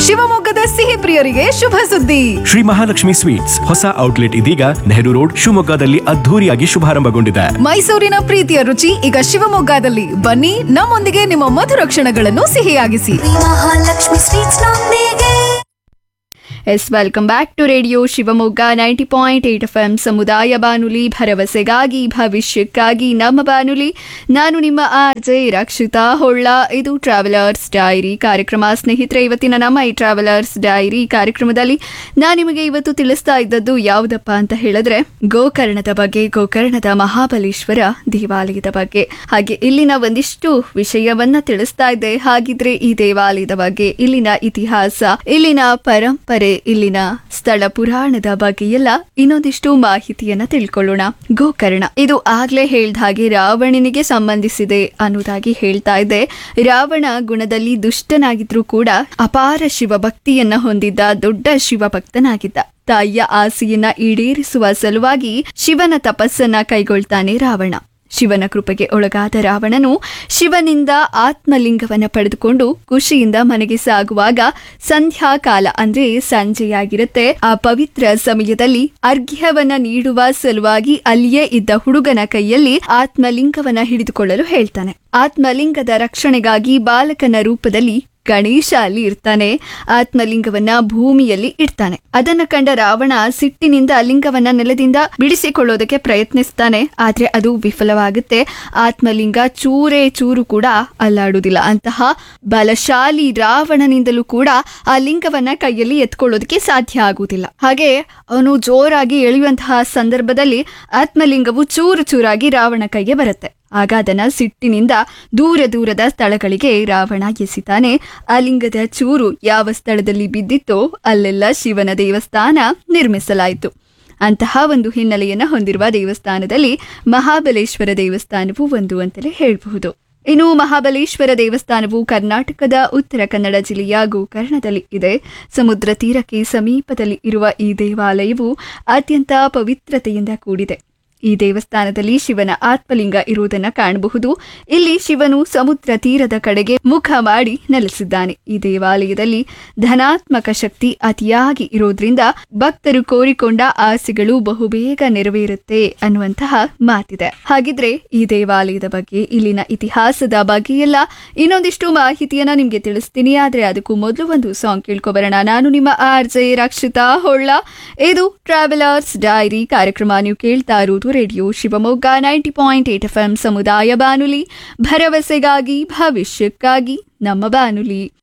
ಶಿವಮೊಗ್ಗದ ಸಿಹಿ ಪ್ರಿಯರಿಗೆ ಶುಭ ಸುದ್ದಿ ಶ್ರೀ ಮಹಾಲಕ್ಷ್ಮಿ ಸ್ವೀಟ್ಸ್ ಹೊಸ ಔಟ್ಲೆಟ್ ಇದೀಗ ನೆಹರು ರೋಡ್ ಶಿವಮೊಗ್ಗದಲ್ಲಿ ಅದ್ಧೂರಿಯಾಗಿ ಶುಭಾರಂಭಗೊಂಡಿದೆ ಮೈಸೂರಿನ ಪ್ರೀತಿಯ ರುಚಿ ಈಗ ಶಿವಮೊಗ್ಗದಲ್ಲಿ ಬನ್ನಿ ನಮ್ಮೊಂದಿಗೆ ನಿಮ್ಮ ಮಧುರ ಕ್ಷಣಗಳನ್ನು ಸಿಹಿಯಾಗಿಸಿ ಮಹಾಲಕ್ಷ್ಮಿ ಸ್ವೀಟ್ಸ್ ನೊಂದಿಗೆ yes welcome back to radio Shivamogga ninety point eight F M ಸಮುದಾಯ ಬಾನುಲಿ ಭರವಸೆಗಾಗಿ ಭವಿಷ್ಯಕ್ಕಾಗಿ ನಮ್ಮ ಬಾನುಲಿ ನಾನು ನಿಮ್ಮ ಆರ್ ಜೆ ರಕ್ಷಿತಾ ಹೊಳ್ಳ ಇದು ಟ್ರಾವೆಲರ್ಸ್ ಡೈರಿ ಕಾರ್ಯಕ್ರಮ ಸ್ನೇಹಿತರೆ ಇವತ್ತಿನ ನಮ್ಮ ಈ ಟ್ರಾವೆಲರ್ಸ್ ಡೈರಿ ಕಾರ್ಯಕ್ರಮದಲ್ಲಿ ನಾನು ನಿಮಗೆ ಇವತ್ತು ತಿಳಿಸ್ತಾ ಇದ್ದದ್ದು ಯಾವುದಪ್ಪ ಅಂತ ಹೇಳಿದ್ರೆ ಗೋಕರ್ಣದ ಬಗ್ಗೆ ಗೋಕರ್ಣದ ಮಹಾಬಲೇಶ್ವರ ದೇವಾಲಯದ ಬಗ್ಗೆ ಹಾಗೆ ಇಲ್ಲಿನ ಒಂದಿಷ್ಟು ವಿಷಯವನ್ನ ತಿಳಿಸ್ತಾ ಇದ್ದೆ ಹಾಗಿದ್ರೆ ಈ ದೇವಾಲಯದ ಬಗ್ಗೆ ಇಲ್ಲಿನ ಇತಿಹಾಸ ಇಲ್ಲಿನ ಪರಂಪರೆ ಇಲ್ಲಿನ ಸ್ಥಳ ಪುರಾಣದ ಬಗ್ಗೆ ಎಲ್ಲ ಇನ್ನೊಂದಿಷ್ಟು ಮಾಹಿತಿಯನ್ನ ತಿಳ್ಕೊಳ್ಳೋಣ ಗೋಕರ್ಣ ಇದು ಆಗ್ಲೇ ಹೇಳ್ದ ಹಾಗೆ ರಾವಣನಿಗೆ ಸಂಬಂಧಿಸಿದೆ ಅನ್ನೋದಾಗಿ ಹೇಳ್ತಾ ಇದ್ದೆ ರಾವಣ ಗುಣದಲ್ಲಿ ದುಷ್ಟನಾಗಿದ್ರೂ ಕೂಡ ಅಪಾರ ಶಿವಭಕ್ತಿಯನ್ನ ಹೊಂದಿದ್ದ ದೊಡ್ಡ ಶಿವಭಕ್ತನಾಗಿದ್ದ ತಾಯಿಯ ಆಸೆಯನ್ನ ಈಡೇರಿಸುವ ಸಲುವಾಗಿ ಶಿವನ ತಪಸ್ಸನ್ನ ಕೈಗೊಳ್ತಾನೆ ರಾವಣ ಶಿವನ ಕೃಪೆಗೆ ಒಳಗಾದ ರಾವಣನು ಶಿವನಿಂದ ಆತ್ಮಲಿಂಗವನ್ನ ಪಡೆದುಕೊಂಡು ಖುಷಿಯಿಂದ ಮನೆಗೆ ಸಾಗುವಾಗ ಸಂಧ್ಯಾಕಾಲ ಅಂದ್ರೆ ಸಂಜೆಯಾಗಿರುತ್ತೆ ಆ ಪವಿತ್ರ ಸಮಯದಲ್ಲಿ ಅರ್ಘ್ಯವನ್ನ ನೀಡುವ ಸಲುವಾಗಿ ಅಲ್ಲಿಯೇ ಇದ್ದ ಹುಡುಗನ ಕೈಯಲ್ಲಿ ಆತ್ಮಲಿಂಗವನ್ನ ಹಿಡಿದುಕೊಳ್ಳಲು ಹೇಳ್ತಾನೆ ಆತ್ಮಲಿಂಗದ ರಕ್ಷಣೆಗಾಗಿ ಬಾಲಕನ ರೂಪದಲ್ಲಿ ಗಣೇಶ ಅಲ್ಲಿ ಇರ್ತಾನೆ ಆತ್ಮಲಿಂಗವನ್ನ ಭೂಮಿಯಲ್ಲಿ ಇಡ್ತಾನೆ ಅದನ್ನ ಕಂಡ ರಾವಣ ಸಿಟ್ಟಿನಿಂದ ಲಿಂಗವನ್ನ ನೆಲದಿಂದ ಬಿಡಿಸಿಕೊಳ್ಳೋದಕ್ಕೆ ಪ್ರಯತ್ನಿಸ್ತಾನೆ ಆದ್ರೆ ಅದು ವಿಫಲವಾಗುತ್ತೆ ಆತ್ಮಲಿಂಗ ಚೂರೇ ಚೂರು ಕೂಡ ಅಲ್ಲಾಡುವುದಿಲ್ಲ ಅಂತಹ ಬಲಶಾಲಿ ರಾವಣನಿಂದಲೂ ಕೂಡ ಆ ಲಿಂಗವನ್ನ ಕೈಯಲ್ಲಿ ಎತ್ಕೊಳ್ಳೋದಕ್ಕೆ ಸಾಧ್ಯ ಆಗುವುದಿಲ್ಲ ಹಾಗೆ ಅವನು ಜೋರಾಗಿ ಎಳೆಯುವಂತಹ ಸಂದರ್ಭದಲ್ಲಿ ಆತ್ಮಲಿಂಗವು ಚೂರು ಚೂರಾಗಿ ರಾವಣ ಕೈಗೆ ಬರುತ್ತೆ ಆಗ ಅದನ್ನ ಸಿಟ್ಟಿನಿಂದ ದೂರ ದೂರದ ಸ್ಥಳಗಳಿಗೆ ರಾವಣ ಎಸಿತಾನೆ ಆ ಲಿಂಗದ ಚೂರು ಯಾವ ಸ್ಥಳದಲ್ಲಿ ಬಿದ್ದಿತ್ತೋ ಅಲ್ಲೆಲ್ಲ ಶಿವನ ದೇವಸ್ಥಾನ ನಿರ್ಮಿಸಲಾಯಿತು ಅಂತಹ ಒಂದು ಹಿನ್ನೆಲೆಯನ್ನ ಹೊಂದಿರುವ ದೇವಸ್ಥಾನದಲ್ಲಿ ಮಹಾಬಲೇಶ್ವರ ದೇವಸ್ಥಾನವು ಒಂದು ಅಂತಲೇ ಹೇಳಬಹುದು ಇನ್ನು ಮಹಾಬಲೇಶ್ವರ ದೇವಸ್ಥಾನವು ಕರ್ನಾಟಕದ ಉತ್ತರ ಕನ್ನಡ ಜಿಲ್ಲೆಯ ಗೋಕರ್ಣದಲ್ಲಿ ಇದೆ ಸಮುದ್ರ ತೀರಕ್ಕೆ ಸಮೀಪದಲ್ಲಿ ಇರುವ ಈ ದೇವಾಲಯವು ಅತ್ಯಂತ ಪವಿತ್ರತೆಯಿಂದ ಕೂಡಿದೆ ಈ ದೇವಸ್ಥಾನದಲ್ಲಿ ಶಿವನ ಆತ್ಮಲಿಂಗ ಇರುವುದನ್ನ ಕಾಣಬಹುದು ಇಲ್ಲಿ ಶಿವನು ಸಮುದ್ರ ತೀರದ ಕಡೆಗೆ ಮುಖ ಮಾಡಿ ನೆಲೆಸಿದ್ದಾನೆ ಈ ದೇವಾಲಯದಲ್ಲಿ ಧನಾತ್ಮಕ ಶಕ್ತಿ ಅತಿಯಾಗಿ ಇರೋದ್ರಿಂದ ಭಕ್ತರು ಕೋರಿಕೊಂಡ ಆಸೆಗಳು ಬಹುಬೇಗ ನೆರವೇರುತ್ತೆ ಅನ್ನುವಂತಹ ಮಾತಿದೆ ಹಾಗಿದ್ರೆ ಈ ದೇವಾಲಯದ ಬಗ್ಗೆ ಇಲ್ಲಿನ ಇತಿಹಾಸದ ಬಗ್ಗೆ ಎಲ್ಲ ಇನ್ನೊಂದಿಷ್ಟು ಮಾಹಿತಿಯನ್ನ ನಿಮ್ಗೆ ತಿಳಿಸ್ತೀನಿ ಆದ್ರೆ ಅದಕ್ಕೂ ಮೊದಲು ಒಂದು ಸಾಂಗ್ ಕೇಳ್ಕೊಬರೋಣ ನಾನು ನಿಮ್ಮ ಆರ್ ಜೆ ರಕ್ಷಿತಾ ಹೊಳ್ಳ ಇದು ಟ್ರಾವೆಲರ್ಸ್ ಡೈರಿ ಕಾರ್ಯಕ್ರಮ ನೀವು ಕೇಳ್ತಾ ಇರುವುದು radio Shivamogga ninety point eight F M ಸಮುದಾಯ ಬಾನುಲಿ ಭರವಸೆಗಾಗಿ ಭವಿಷ್ಯಕ್ಕಾಗಿ ನಮ್ಮ ಬಾನುಲಿ